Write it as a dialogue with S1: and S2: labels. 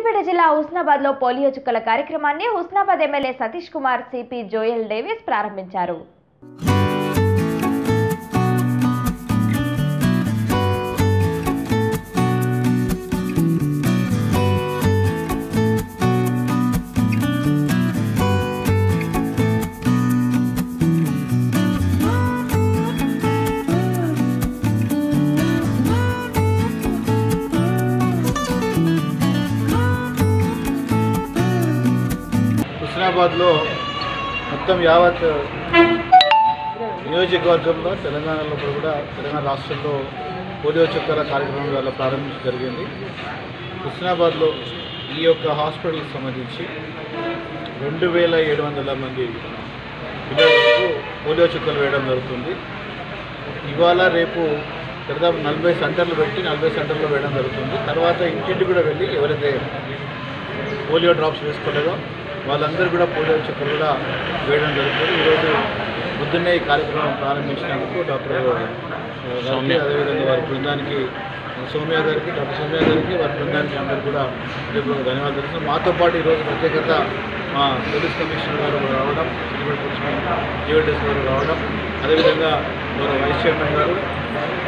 S1: సిద్దిపేట జిల్లా హుస్నాబాద్ లో పోలియో చుక్కల కార్యక్రమాన్ని హుస్నాబాద్ ఎమ్మెల్యే సతీష్ కుమార్ సిపి జోయల్ డేవిస్ ప్రారంభించారు
S2: హుస్నాబాద్లో మొత్తం యావత్ నియోజకవర్గంలో తెలంగాణలో కూడా తెలంగాణ రాష్ట్రంలో పోలియో చుక్కల కార్యక్రమం వల్ల ప్రారంభించడం జరిగింది హుస్నాబాద్లో ఈ యొక్క హాస్పిటల్కి సంబంధించి రెండు వేల ఏడు వందల మంది పిల్లలకు పోలియో చుక్కలు వేయడం జరుగుతుంది ఇవాళ రేపు దాదాపు నలభై సెంటర్లు పెట్టి నలభై సెంటర్లో వేయడం జరుగుతుంది తర్వాత ఇంటింటి కూడా వెళ్ళి ఎవరైతే పోలియో డ్రాప్స్ వేసుకోలేదో వాళ్ళందరూ కూడా పోలియో చుక్కలు కూడా వేయడం జరుగుతుంది ఈరోజు పొద్దున్నే ఈ కార్యక్రమం ప్రారంభించినందుకు డాక్టర్ సౌమ్య అదేవిధంగా వారి బృందానికి సౌమ్య గారికి డాక్టర్ సౌమ్య గారికి వారి బృందానికి అందరూ కూడా హృదయపూర్వక ధన్యవాదాలు తెలుస్తున్నాం మాతో పాటు ఈరోజు ప్రత్యేకత మా పోలీస్ కమిషనర్ గారు కూడా రావడం సిద్దిపేట పోలీస్ జీవీడీఎస్ గారు రావడం అదేవిధంగా గౌరవ వైస్ చైర్మన్ గారు